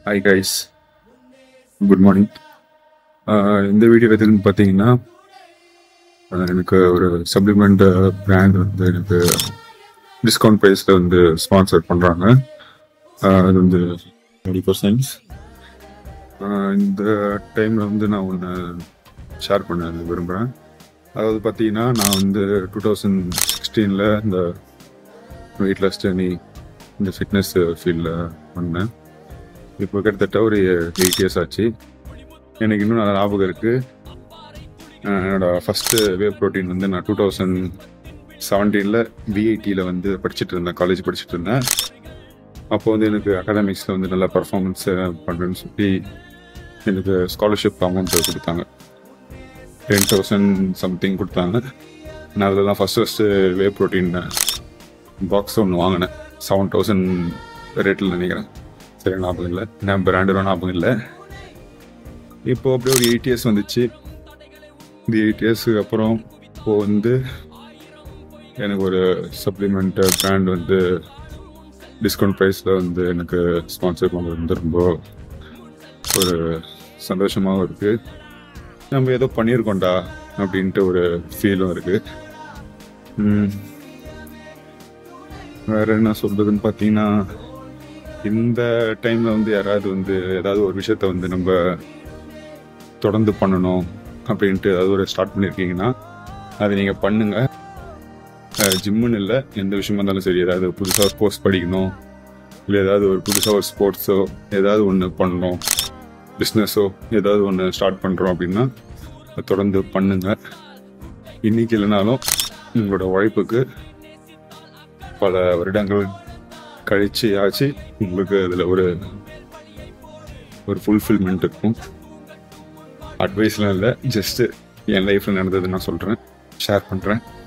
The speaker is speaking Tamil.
ஹாய் கைஸ் குட் மார்னிங் இந்த வீடியோ எதுக்குன்னு பார்த்தீங்கன்னா அஹ் எனக்கு ஒரு சப்ளிமெண்ட் பிராண்ட் வந்து எனக்கு டிஸ்கவுண்ட் ப்ரைஸில் வந்து ஸ்பான்சர் பண்ணுறாங்க அது வந்து டுவெண்ட்டி பர்சன்ட் இந்த டைமில் வந்து நான் ஒன்று ஷேர் பண்ண விரும்புகிறேன் அதாவது பார்த்தீங்கன்னா நான் வந்து டூ தௌசண்ட் சிக்ஸ்டீனில் இந்த வெயிட்லெஸ் ஜர்னி இந்த ஃபிட்னஸ் ஃபீல்டில் பண்ணேன் இப்போ கிட்டத்தட்ட ஒரு எயிட் இயர்ஸ் ஆச்சு எனக்கு இன்னும் நல்ல ஞாபகம் இருக்குது என்னோட ஃபஸ்ட்டு வே ப்ரோட்டீன் வந்து நான் டூ தௌசண்ட் செவன்டீனில் விஐடியில் வந்து படிச்சுட்டு இருந்தேன் காலேஜ் படிச்சுட்டு இருந்தேன் அப்போ வந்து எனக்கு அகாடமிக்ஸில் வந்து நல்லா பர்ஃபார்மன்ஸ் பண்ணுறேன்னு சொல்லி எனக்கு ஸ்காலர்ஷிப் அமௌண்ட் கொடுத்தாங்க டென் தௌசண்ட் சம்திங் கொடுத்தாங்க நான் அதில் தான் first first way protein box ஒன்று வாங்கினேன் செவன் தௌசண்ட் ரேட்டில் நினைக்கிறேன் சரி ஞாபகம் இல்லை நான் பிராண்டடும் ஞாபகம் இல்லை இப்போ அப்படியே ஒரு எயிட் இயர்ஸ் வந்துச்சு இந்த எயிட் இயர்ஸுக்கு அப்புறம் இப்போ வந்து எனக்கு ஒரு சப்ளிமெண்ட் பிராண்ட் வந்து டிஸ்கவுண்ட் ப்ரைஸில் வந்து எனக்கு ஸ்பான்சர் பண்ணது வந்து ரொம்ப ஒரு சந்தோஷமாகவும் இருக்குது நம்ம ஏதோ பண்ணியிருக்கோண்டா அப்படின்ட்டு ஒரு ஃபீலும் இருக்குது வேற என்ன சொல்றதுன்னு பார்த்தீங்கன்னா இந்த டைம்ல வந்து யாராவது வந்து ஏதாவது ஒரு விஷயத்த வந்து நம்ம தொடர்ந்து பண்ணணும் அப்படின்ட்டு ஏதாவது ஒரு ஸ்டார்ட் பண்ணியிருக்கீங்கன்னா அதை நீங்கள் பண்ணுங்க ஜிம்முன்னு இல்லை எந்த விஷயமா இருந்தாலும் சரி ஏதாவது புதுசாக ஸ்போர்ட்ஸ் படிக்கணும் இல்லை ஏதாவது ஒரு புதுசாக ஒரு ஸ்போர்ட்ஸோ ஏதாவது ஒன்று பண்ணணும் பிஸ்னஸோ ஏதாவது ஒன்று ஸ்டார்ட் பண்ணுறோம் அப்படின்னா அதை தொடர்ந்து பண்ணுங்க இன்னைக்கு இல்லைனாலும் உங்களோட உழைப்புக்கு பல வருடங்கள் கழிச்சு ஆச்சு உங்களுக்கு அதில் ஒரு ஒரு ஃபுல்ஃபில்மெண்ட் இருக்கும் அட்வைஸ்லாம் இல்லை ஜஸ்ட்டு என் லைஃப்பில் நடந்தது நான் சொல்கிறேன் ஷேர் பண்ணுறேன்